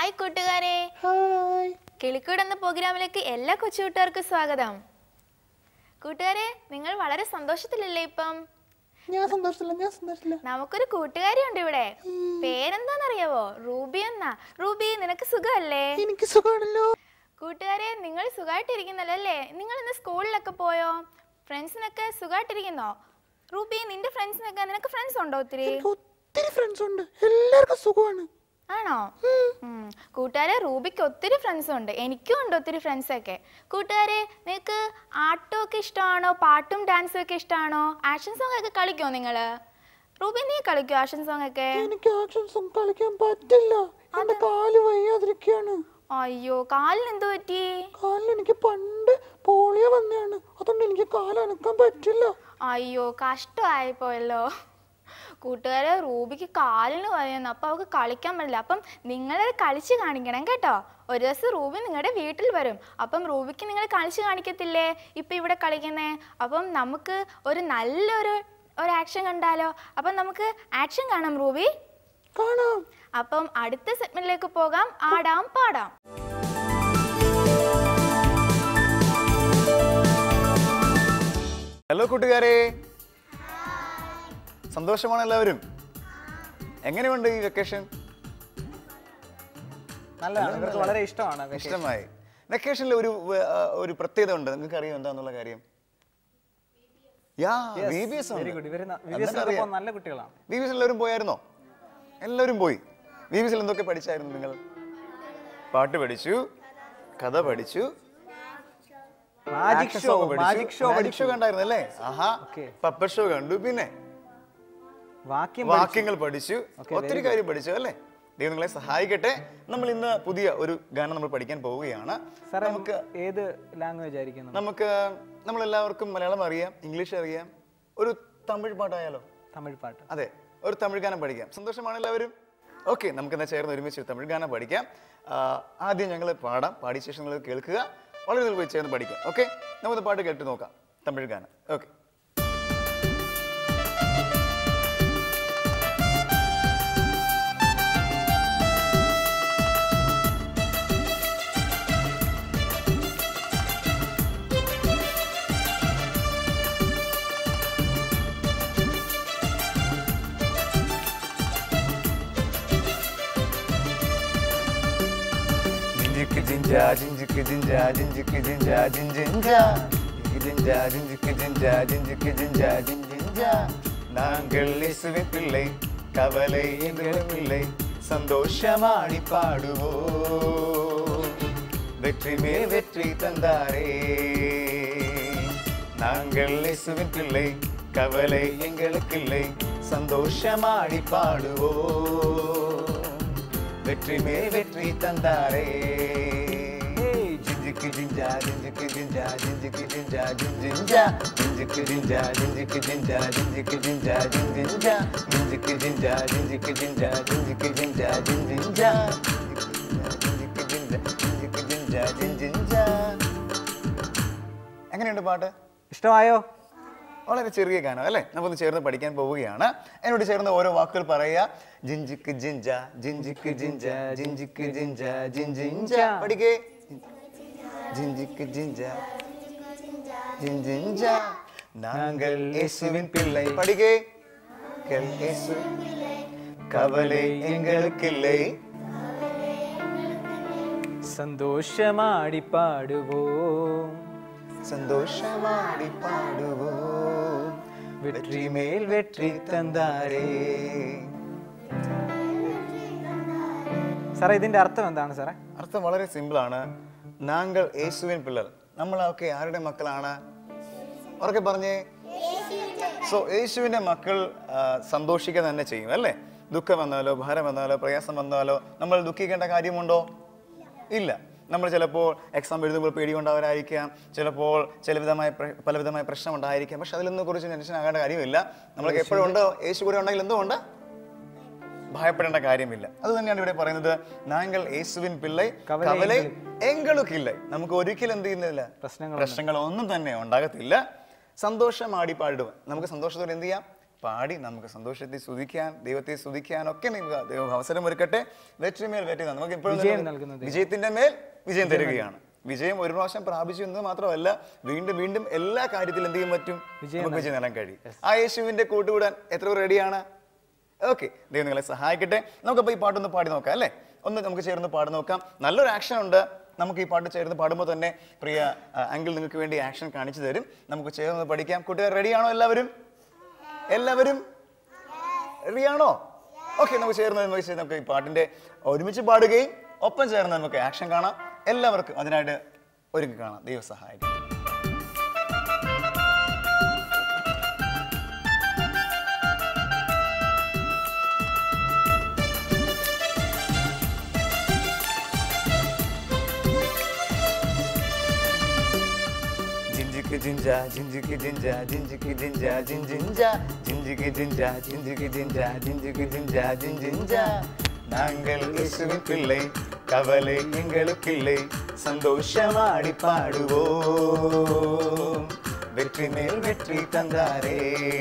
Hi കൂട്ടുകാരെ hi കിളിക്കൂട് എന്ന പ്രോഗ്രാമിലേക്ക് എല്ലാ കൊച്ചുകൂട്ടുകാർക്കും സ്വാഗതം കൂട്ടുകാരെ നിങ്ങൾ വളരെ സന്തോഷത്തിലല്ലേ ഇപ്പം ഞാൻ സന്തോഷത്തില്ല ഞാൻ സന്തോഷത്തില്ല നമുക്കൊരു കൂട്ടുകാരി ഉണ്ട് ഇവിടെ പേരെന്താണെന്നറിയാവോ റൂബി എന്നാ റൂബി നിനക്ക് സുഖമല്ലേ എനിക്ക് സുഖമാണല്ലോ കൂട്ടുകാരെ നിങ്ങൾ സുഖമായിട്ടിരിക്കുന്നല്ലോ അല്ലേ നിങ്ങൾ ഇന്ന് സ്കൂളിലൊക്കെ പോയോ ഫ്രണ്ട്സിനൊക്കെ സുഖമായിട്ടിരിക്കുന്നോ റൂബി നിന്റെ ഫ്രണ്ട്സിനൊക്കെ നിനക്ക് ഫ്രണ്ട്സ് ഉണ്ടോ ഒത്തിരി എനിക്ക് ഒത്തിരി ഫ്രണ്ട്സ് ഉണ്ട് എല്ലാവർക്കും സുഖമാണ് ആണോ ഉം. കൂട്ടുകാരെ റൂബിക്ക് ഒത്തിരി ഫ്രണ്ട്സ് ഉണ്ട് എനിക്കും ഉണ്ട് ഒത്തിരി ഫ്രണ്ട്സ് ഒക്കെ കൂട്ടുകാരെ നിനക്ക് ആട്ടം ഒക്കെ ഇഷ്ടമാണോ പാട്ടും ഡാൻസും ഒക്കെ ഇഷ്ടമാണോ ആക്ഷൻ സോങ് ഒക്കെ കളിക്കോ നിങ്ങള് റൂബി നീ കളിക്കോ ആക്ഷൻ സോങ് ഒക്കെ എനിക്ക് ആക്ഷൻ സോങ് കളിക്കാൻ പറ്റില്ല എന്റെ കാല് വയ്യാതിരിക്കുകയാണ് അയ്യോ കാലിന് എന്ത് പറ്റി കാലിൽ എനിക്ക് പണ്ട് പോളിയോ വന്നതാണ് അതുകൊണ്ട് എനിക്ക് കാല് അനക്കാൻ പറ്റില്ല അയ്യോ കഷ്ടമായി പോയല്ലോ കൂട്ടുകാരെ റൂബിക്ക് കാലിന് പറയുന്നു അപ്പം അവൾക്ക് കളിക്കാൻ പറ്റില്ല അപ്പം നിങ്ങളത് കളിച്ച് കാണിക്കണം കേട്ടോ ഒരു ദിവസം റൂബി നിങ്ങളുടെ വീട്ടിൽ വരും അപ്പം റൂബിക്ക് നിങ്ങൾ കളിച്ച് കാണിക്കത്തില്ലേ ഇപ്പം ഇവിടെ കളിക്കുന്നേ അപ്പം നമുക്ക് ഒരു നല്ലൊരു ഒരു ആക്ഷൻ കണ്ടാലോ അപ്പം നമുക്ക് ആക്ഷൻ കാണാം റൂബി കാണാം അപ്പം അടുത്ത സെഗ്മെന്റിലേക്ക് പോകാം ആടാം പാടാം ഹലോ കൂട്ടുകാരെ സന്തോഷമാണ് എല്ലാവരും എങ്ങനെയുണ്ട് ഈ വെക്കേഷൻ നല്ലതാണ് ഇവർക്ക് വളരെ ഇഷ്ടമാണ് vacation. ഇഷ്ടമായി വെക്കേഷനിൽ ഒരു വ- ആ, ഒരു പ്രത്യേകത ഉണ്ട് നിങ്ങൾക്ക് അറിയാം എന്താന്നുള്ള കാര്യം യാ Yes, V B S very good. ഇവര് ന- VBS നൊക്കെ നല്ല കുട്ടികളാണ് വി ബി എസ് എല്ലാവരും പോയായിരുന്നോ എല്ലാവരും പോയി വി ബി എസിൽ എന്തൊക്കെ പഠിച്ചായിരുന്നു നിങ്ങൾ പാട്ട് പഠിച്ചു കഥ പഠിച്ചു മാജിക് action ഷോ song പഠിച്ചു. മാജിക് ഷോ Magic show കണ്ടായിരുന്നു അല്ലേ ആഹാ Okay. പപ്പ ഷോ കണ്ടു പിന്നെ വാക്യം വാക്യങ്ങൾ പഠിച്ചു ഒത്തിരി കാര്യം പഠിച്ചു അല്ലേ ദൈവം നിങ്ങളെ സഹായിക്കട്ടെ നമ്മൾ ഇന്ന് പുതിയ ഒരു ഗാനം നമ്മൾ പഠിക്കാൻ പോവുകയാണ് സാറേ നമുക്ക് ഏത് ലാംഗ്വേജ് ആയിരിക്കും നമുക്ക്? നമുക്ക് നമ്മളെല്ലാവർക്കും മലയാളം അറിയാം ഇംഗ്ലീഷ് അറിയാം ഒരു തമിഴ് പാട്ടായാലോ തമിഴ് പാട്ട് അതെ ഒരു തമിഴ് ഗാനം പഠിക്കാം സന്തോഷമാണ് എല്ലാവരും ഓക്കെ നമുക്ക് എന്നാ ചേർന്ന് ഒരുമിച്ച് ഒരു തമിഴ് ഗാനം പഠിക്കാം ആ, ആദ്യം ഞങ്ങൾ പാടാം പാടിയ ശേഷം നിങ്ങൾ കേൾക്കുക വളരെ നിങ്ങൾ പോയി ചേർന്ന് പഠിക്കാം ഓക്കെ നമുക്ക് പാട്ട് കേട്ട് നോക്കാം തമിഴ് ഗാനം ഓക്കെ ജിഞ്ചിക്ക് ജിഞ്ചാ ജിഞ്ചിക്ക് ജിഞ്ചാ ജിഞ്ചിക്ക് ജിഞ്ചാ ജിഞ്ചിഞ്ചാ ജിഞ്ചാ ജിഞ്ചിക്ക് ജിഞ്ചാ ജിഞ്ചിക്ക് ജിഞ്ചാ ജിഞ്ചിഞ്ചാ நாங்கள் இயேசுவின் பிள்ளை கவலை எங்களும் இல்லை சந்தோஷமாடி பாடுவோம் வெற்றி மேல் வெற்றி தந்தாரே நாங்கள் இயேசுவின் பிள்ளை கவலை எங்களுக்கு இல்லை சந்தோஷமாடி பாடுவோம் வெற்றி மேல் வெற்றி தந்தாரே ஜிஞ்சிக்கு ஜிஞ்சா ஜிஞ்சிக்கு ஜிஞ்சா ஜிஞ்சிக்கு ஜிஞ்சா ஜிஞ்சிஞ்சா ஜிஞ்சிக்கு ஜிஞ்சா ஜிஞ்சிக்கு ஜிஞ்சா ஜிஞ்சிக்கு ஜிஞ்சா ஜிஞ்சிஞ்சா ஜிஞ்சிக்கு ஜிஞ்சா ஜிஞ்சிக்கு ஜிஞ்சா ஜிஞ்சிக்கு ஜிஞ்சா ஜிஞ்சிஞ்சா ஜிஞ்சிக்கு ஜிஞ்சா ஜிஞ்சிக்கு ஜிஞ்சா ஜிஞ்சிஞ்சா എങ്ങനെയുണ്ട് പാട്ട് ഇഷ്ടമായോ വളരെ ചെറിയ ഗാനം അല്ലേ നമുക്കൊന്ന് ചേർന്ന് പഠിക്കാൻ പോവുകയാണ് എന്നോട് ചേർന്ന് ഓരോ വാക്കുകൾ പറയുക ജിഞ്ചിക്ക് ജിഞ്ച ജിഞ്ചിക്ക് ജിഞ്ച ജിഞ്ചിക്ക് ജിഞ്ച ജിഞ്ചിഞ്ച പഠിക്കേ ജിഞ്ചിക്ക് ജിഞ്ച ജിഞ്ചിഞ്ച നാങ്കൾ യേശുവിൻ പിള്ളை പഠിക്കേ കൾ യേശു കവலை எங்களுக்கில்லை സന്തോഷമാടി പാടുவோம் സന്തോഷമാടി പാടുவோம் വെற்றி മേൽ വെற்றி തந்தாരേ സാറേ ഇതിന്റെ അർത്ഥം എന്താണ് സാറേ അർത്ഥം വളരെ സിമ്പിളാണ് നാങ്കൾ യേശുവിൻ പിള്ളർ നമ്മളൊക്കെ ആരുടെ മക്കളാണ് ഉറക്കെ പറഞ്ഞേ സോ യേശുവിന്റെ മക്കൾ ആ, സന്തോഷിക്കുക തന്നെ ചെയ്യും അല്ലേ ദുഃഖം വന്നാലോ ഭാരം വന്നാലോ പ്രയാസം വന്നാലോ നമ്മൾ ദുഃഖിക്കേണ്ട കാര്യമുണ്ടോ ഇല്ല നമ്മൾ ചിലപ്പോൾ എക്സാം എഴുതുമ്പോൾ പേടി കൊണ്ടവരായിരിക്കാം ചിലപ്പോൾ ചില വിധമായ പ്ര- പലവിധമായ പ്രശ്നം ഉണ്ടായിരിക്കാം പക്ഷെ അതിലൊന്നും കുറിച്ച് ടെൻഷൻ ആകേണ്ട കാര്യമില്ല നമ്മൾക്ക് എപ്പോഴും ഉണ്ടോ യേശു കൂടെ ഉണ്ടെങ്കിൽ എന്തുകൊണ്ട് ഭയപ്പെടേണ്ട കാര്യമില്ല അത് തന്നെയാണ് ഇവിടെ പറയുന്നത് നാങ്കൾ യേശുവിൻ പിള്ളை കവலை കവலை എங்களுക്കില്ല നമുക്ക് ഒരിക്കലും എന്ത് ചെയ്യുന്നില്ല പ്രശ്നങ്ങൾ പ്രശ്നങ്ങളൊന്നും തന്നെ ഉണ്ടാകത്തില്ല സന്തോഷം ആടി പാടുക നമുക്ക് സന്തോഷത്തോടെ എന്ത് ചെയ്യാം പാടി നമുക്ക് സന്തോഷത്തെ സ്തുതിക്കാൻ ദൈവത്തെ സ്തുതിക്കാനൊക്കെ നിങ്ങൾക്ക് ദൈവം അവസരം ഒരുക്കട്ടെ വെற்றிമേൽ വെറ്റി തന്നു. നമുക്ക് ഇപ്പോഴും വിജയം തന്നെ നൽകുന്ന ദൈവം. വിജയത്തിന്റെ മേൽ വിജയം തരികയാണ് വിജയം ഒരു പ്രാവശ്യം പ്രാപിച്ചു എന്ന് മാത്രമല്ല വീണ്ടും വീണ്ടും എല്ലാ കാര്യത്തിലും എന്ത് ചെയ്യാൻ പറ്റും നമുക്ക് വിജയം നേടാൻ കഴിയും ആ യേശുവിന്റെ കൂട്ടുകൂടാൻ എത്ര പേർ റെഡിയാണ് ഓക്കെ ദൈവം നിങ്ങളെ സഹായിക്കട്ടെ നമുക്കപ്പോൾ ഈ പാട്ടൊന്ന് പാടി നോക്കാം അല്ലേ ഒന്ന് നമുക്ക് ചേർന്ന് പാടി നോക്കാം നല്ലൊരു ആക്ഷൻ ഉണ്ട് നമുക്ക് ഈ പാട്ട് ചേർന്ന് പാടുമ്പോൾ തന്നെ പ്രിയ അങ്കിൾ നിങ്ങൾക്ക് വേണ്ടി ആക്ഷൻ കാണിച്ചു തരും നമുക്ക് ചേർന്ന് പഠിക്കാം കൂട്ടുകാർ റെഡിയാണോ എല്ലാവരും എല്ലാവരും റെഡിയാണോ ഓക്കെ നമുക്ക് ചേർന്ന് നമുക്ക് ചേർന്ന് നമുക്ക് ഈ പാട്ടിന്റെ ഒരുമിച്ച് പാടുകയും ഒപ്പം ചേർന്ന് നമുക്ക് ആക്ഷൻ കാണാം എല്ലാവർക്കും അതിനായിട്ട് ഒരുക്കി കാണാം ദൈവം സഹായിക്കും ജിഞ്ചിക്ക് ജിഞ്ച ജിഞ്ചിക്ക് ജിഞ്ച ജിഞ്ചിക്ക് ജിഞ്ച ജിഞ്ചിഞ്ച ജിഞ്ചിക്ക് ജിഞ്ച ജിഞ്ചിക്ക് ജിഞ്ച ജിഞ്ചിക്ക് ജിഞ്ച ജിഞ്ചിഞ്ച நாங்கள் இயேசுவின் பிள்ளை கவலை எங்களுக்கில்லை சந்தோஷமாடி பாடுவோம் வெற்றி மேல் வெற்றி தந்தாரே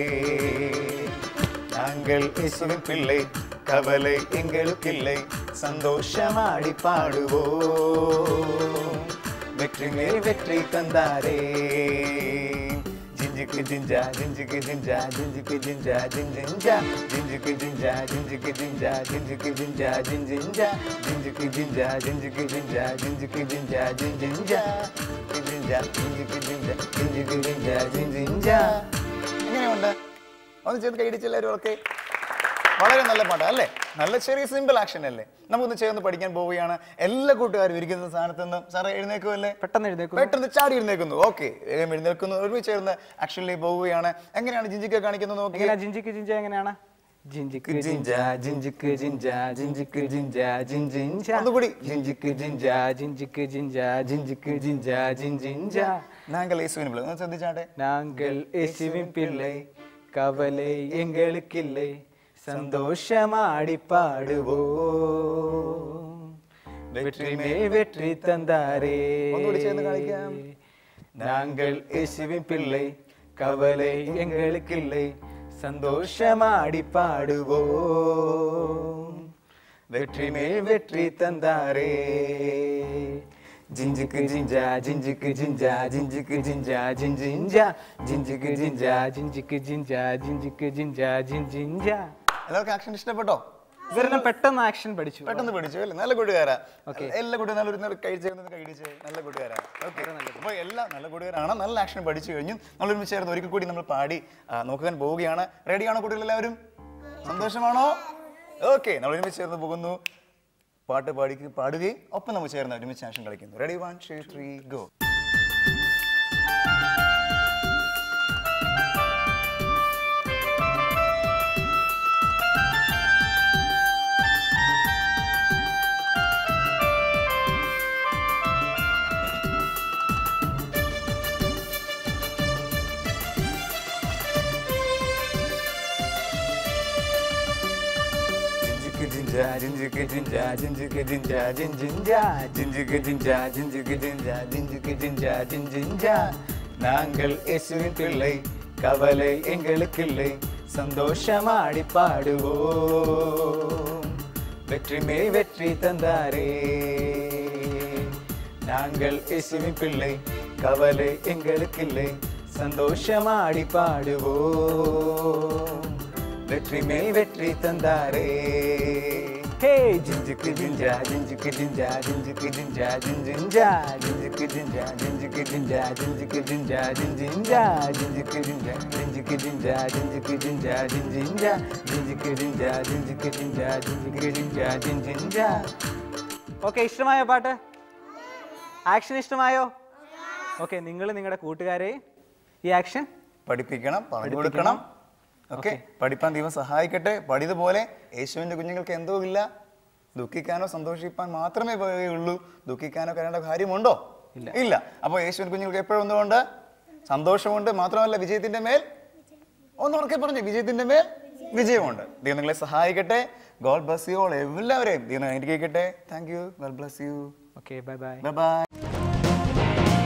நாங்கள் இயேசுவின் பிள்ளை கவலை எங்களுக்கில்லை சந்தோஷமாடி பாடுவோம் வெற்றி மேல் வெற்றி தந்தாரே ஜிஞ்சுக்கு ஜிஞ்சா ஜிஞ்சுக்கு ஜிஞ்சா ஜிஞ்சுக்கு ஜிஞ்சா ஜிஞ்சிஞ்சா ஜிஞ்சுக்கு ஜிஞ்சா ஜிஞ்சுக்கு ஜிஞ்சா ஜிஞ்சுக்கு ஜிஞ்சா ஜிஞ்சிஞ்சா ஜிஞ்சுக்கு ஜிஞ்சா ஜிஞ்சுக்கு ஜிஞ்சா ஜிஞ்சுக்கு ஜிஞ்சா ஜிஞ்சிஞ்சா ஜிஞ்சிஞ்சா ஜிஞ்சுக்கு ஜிஞ்சா ஜிஞ்சுக்கு ஜிஞ்சா ஜிஞ்சிഞ്ചാ എങ്ങനെയുണ്ട് ഒന്ന് ചേർത്ത് കൈയടിച്ച് എല്ലാവരും ഓക്കെ വളരെ നല്ല പാട്ടാ അല്ലേ നല്ല ചെറിയ സിമ്പിൾ ആക്ഷൻ അല്ലേ നമുക്കൊന്ന് ചേർന്ന് പഠിക്കാൻ പോവുകയാണ് എല്ലാ കൂട്ടുകാരും ഇരിക്കുന്ന സ്ഥാനത്ത് നിന്ന് സാറേ എഴുന്നേക്കുമല്ലേ പെട്ടെന്ന് എഴുന്നേക്കുന്നു പെട്ടെന്ന് ചാടി എഴുന്നേക്കുന്നു ഓക്കെ വേഗം എഴുന്നേൽക്കുന്നു ഒരുമിച്ച് ചേർന്ന് ആക്ഷനിലേക്ക് പോവുകയാണ് എങ്ങനെയാണ് ജിഞ്ചിക്ക കാണിക്കുന്നത് നോക്കി എങ്ങനെയാ ജിഞ്ചിക്ക് ജിഞ്ച എങ്ങനെയാണ് ജിഞ്ചിക്ക് ജിഞ്ച ജിഞ്ചിക്ക് ജിഞ്ച ജിഞ്ചിക്ക് ജിഞ്ച ജിഞ്ചിഞ്ച ഒന്നുകൂടി. ജിഞ്ചിക്ക് ജിഞ്ച ജിഞ്ചിക്ക് ജിഞ്ച ജിഞ്ചിക്ക് ജിഞ്ച ജിഞ്ചിഞ്ച നാങ്കൾ യേശുവിന് വിളി ഒന്ന് ശ്രദ്ധിച്ചാട്ടെ நாங்கள் இயேசுவின் பிள்ளை கவலை எங்களுக்கில்லை சந்தோஷமாடி பாடுவோம் வெற்றி மேல் வெற்றி தந்தாரே ഒന്നുകൂടി ചേർന്ന് കാണിക്കാം. நாங்கள் இயேசுவின் பிள்ளை கவலை எங்களுக்கில்லை சந்தோஷமாடி பாடுவோம் வெற்றி மேல் வெற்றி தந்தாரே ജിഞ്ചിക്ക് ജിഞ്ച ജിഞ്ചിക്ക് ജിഞ്ച ജിഞ്ചിക്ക് ജിഞ്ച ജിഞ്ചിഞ്ച ജിഞ്ചിക്ക് ജിഞ്ച ജിഞ്ചിക്ക് ജിഞ്ച ജിഞ്ചിക്ക് ജിഞ്ച ജിഞ്ചിഞ്ച എല്ലാവർക്കും ആക്ഷൻ ഇഷ്ടപ്പെട്ടോ ഇവരെല്ലാം പെട്ടെന്ന് ആക്ഷൻ പഠിച്ചു പെട്ടെന്ന് പിടിച്ചു അല്ലേ നല്ല കൂട്ടുകാരാ Okay. എല്ലാ കൂട്ടുകാരും നല്ലൊരു നല്ല കൈ ചേർന്ന് കൈടിച്ച് നല്ല കൂട്ടുകാരാ ഓക്കെ അപ്പോൾ എല്ലാം നല്ല കൂട്ടുകാരാണ് നല്ല ആക്ഷൻ പഠിച്ചു കഴിഞ്ഞു നമ്മൾ ഒരുമിച്ച് ചേർന്ന് ഒരിക്കൽ കൂടി നമ്മൾ പാടി ആ, നോക്കാൻ പോവുകയാണ് റെഡിയാണോ കുട്ടികൾ എല്ലാവരും സന്തോഷമാണോ ഓക്കെ നമ്മൾ ഒരുമിച്ച് ചേർന്ന് പോകുന്നു പാട്ട് പാടി പാടുകയും ഒപ്പം നമ്മൾ ചേർന്ന് ഒരുമിച്ച് ആക്ഷൻ കളിക്കുന്നു ready one two three go ജിഞ്ചിക്ക് ജിഞ്ച ജിഞ്ചിക്ക് ജിഞ്ച ജിഞ്ചിക്ക് ജിഞ്ച ജിഞ്ചിഞ്ച ജിഞ്ചിക്ക് ജിഞ്ച ജിഞ്ചിക്ക് ജിഞ്ച ജിഞ്ചിക്ക് ജിഞ്ച ജിഞ്ചിഞ്ച நாங்கள் இயேசுவின் பிள்ளை கவலை எங்களுக்கில்லை சந்தோஷமாடி பாடுவோம் வெற்றி மே வெற்றி தந்தாரே நாங்கள் இயேசுவின் பிள்ளை கவலை எங்களுக்கில்லை சந்தோஷமாடி பாடுவோம் வெற்றி மேல் வெற்றி தந்தாரே ஹே ஜிஞ்சுக்கு ஜிஞ்சா ஜிஞ்சுக்கு ஜிஞ்சா ஜிஞ்சுக்கு ஜிஞ்சா ஜிஞ்சிஞ்சா ஜிஞ்சுக்கு ஜிஞ்சா ஜிஞ்சுக்கு ஜிஞ்சா ஜிஞ்சுக்கு ஜிஞ்சா ஜிஞ்சிஞ்சா ஜிஞ்சுக்கு ஜிஞ்சா ஜிஞ்சுக்கு ஜிஞ்சா ஜிஞ்சுக்கு ஜிஞ்சா ஜிஞ்சிஞ்சா ஜிஞ்சுக்கு ஜிஞ்சா ஜிஞ்சுக்கு ஜிஞ்சா ஜிஞ்சுக்கு ஜிஞ்சா ജിഞ്ചിഞ്ചാ ഓക്കെ ഇഷ്ടമായോ പാട്ട് ആക്ഷൻ ഇഷ്ടമായോ ഓക്കെ നിങ്ങൾ നിങ്ങളുടെ കൂട്ടുകാരെ ഈ ആക്ഷൻ പഠിപ്പിക്കണം പറഞ്ഞു കൊടുക്കണം ഓക്കെ പഠിപ്പാൻ ദൈവം സഹായിക്കട്ടെ പഠിതുപോലെ യേശുവിന്റെ കുഞ്ഞുങ്ങൾക്ക് എന്തോ ഇല്ല ദുഃഖിക്കാനോ സന്തോഷിപ്പാൻ മാത്രമേ ഉള്ളൂ ദുഃഖിക്കാനോ കരേണ്ട കാര്യമുണ്ടോ ഇല്ല അപ്പോൾ യേശുവിന്റെ കുഞ്ഞുങ്ങൾക്ക് എപ്പോഴും എന്തുകൊണ്ട് സന്തോഷമുണ്ട് മാത്രമല്ല വിജയത്തിന്റെ മേൽ ഒന്ന് ഉറക്കെ പറഞ്ഞു വിജയത്തിന്റെ മേൽ വിജയമുണ്ട് ദൈവം നിങ്ങളെ സഹായിക്കട്ടെ ഗോഡ് ബ്ലസ് യു ഓൾ എല്ലാവരെയും ദൈവം അനുഗ്രഹിക്കട്ടെ thank you God bless you okay bye bye bye bye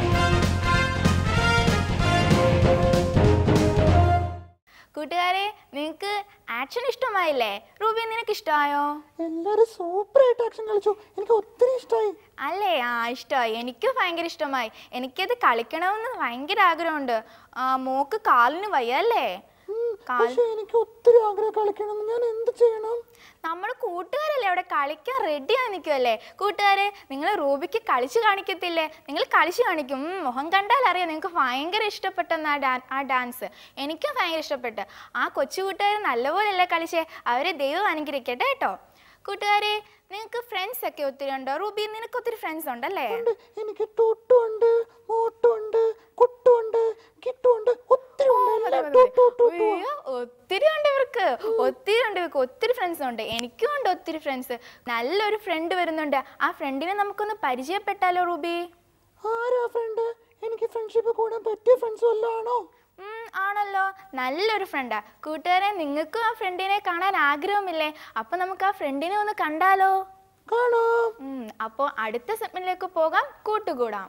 കൂട്ടുകാരെ നിനക്ക് ആക്ഷൻ ഇഷ്ടമായില്ലേ റൂബി നിനക്ക് ഇഷ്ടമായോ എല്ലാരും സൂപ്പറായിട്ട് ആക്ഷൻ കളിച്ചു എനിക്ക് ഒത്തിരി ഇഷ്ടമായി അല്ലേ ആ ഇഷ്ടമായി എനിക്ക് ഭയങ്കര ഇഷ്ടമായി എനിക്കത് കളിക്കണമെന്ന് ഭയങ്കര ആഗ്രഹമുണ്ട് ആ, മോക്ക് കാലിന് വയ്യ അല്ലേ കാൽ പക്ഷെ എനിക്ക് ഒത്തിരി ആഗ്രഹം കളിക്കണം ഞാൻ എന്ത് ചെയ്യണം നമ്മൾ കൂട്ടുകാരല്ലേ അവിടെ കളിക്കാൻ റെഡിയായി നിൽക്കുമല്ലേ കൂട്ടുകാരെ നിങ്ങൾ റൂബിക്ക് കളിച്ച് കാണിക്കത്തില്ലേ നിങ്ങൾ കളിച്ച് കാണിക്കും ഉം, മുഖം കണ്ടാൽ അറിയാം നിങ്ങൾക്ക് ഭയങ്കര ഇഷ്ടപ്പെട്ടെന്ന് ആ ഡാ ആ ഡാൻസ് എനിക്കും ഭയങ്കര ഇഷ്ടപ്പെട്ട് ആ കൊച്ചു കൂട്ടുകാർ നല്ലപോലെയല്ലേ കളിച്ചേ അവരെ ദൈവം അനുഗ്രഹിക്കട്ടെ കേട്ടോ കൂട്ടുകാരെ നിങ്ങൾക്ക് ഫ്രണ്ട്സ് ഒക്കെ ഒത്തിരി ഉണ്ടോ റൂബി നിനക്ക് ഒത്തിരി ഫ്രണ്ട്സ് ഉണ്ടല്ലേ ഉണ്ട് എനിക്ക് ടൂട്ടുണ്ട് മോട്ടുണ്ട് കുട്ടുണ്ട് കിട്ടുണ്ട് ഒത്തിരി ഉണ്ട് എല്ലാം ടു, ടു, ടു, ടു. അയ്യോ, ഒത്തിരി ഉണ്ട് ഇവർക്ക് ഒത്തിരി ഉണ്ട് ഇവർക്ക് ഒത്തിരി ഫ്രണ്ട്സ് ഉണ്ട് എനിക്കും ഉണ്ട് ഒത്തിരി ഫ്രണ്ട്സ് നല്ലൊരു ഫ്രണ്ട് വരുന്നുണ്ട് ആ ഫ്രണ്ടിനെ നമുക്കൊന്ന് പരിചയപ്പെട്ടാലോ റൂബി ആരാ ഫ്രണ്ട് എനിക്ക് ഫ്രണ്ട്ഷിപ്പ് കൂടാൻ പറ്റിയ ഫ്രണ്ട്സ് വല്ലതും ആണോ ഉം, ആണല്ലോ നല്ലൊരു ഫ്രണ്ടാ കൂട്ടുകാരെ നിങ്ങൾക്കും ആ ഫ്രണ്ടിനെ കാണാൻ ആഗ്രഹമില്ലേ അപ്പൊ നമുക്ക് ആ ഫ്രണ്ടിനെ ഒന്ന് കണ്ടാലോ കാണാം ഉം, അപ്പോൾ അടുത്ത സെഗ്മെന്റിലേക്ക് പോകാം കൂട്ടുകൂടാം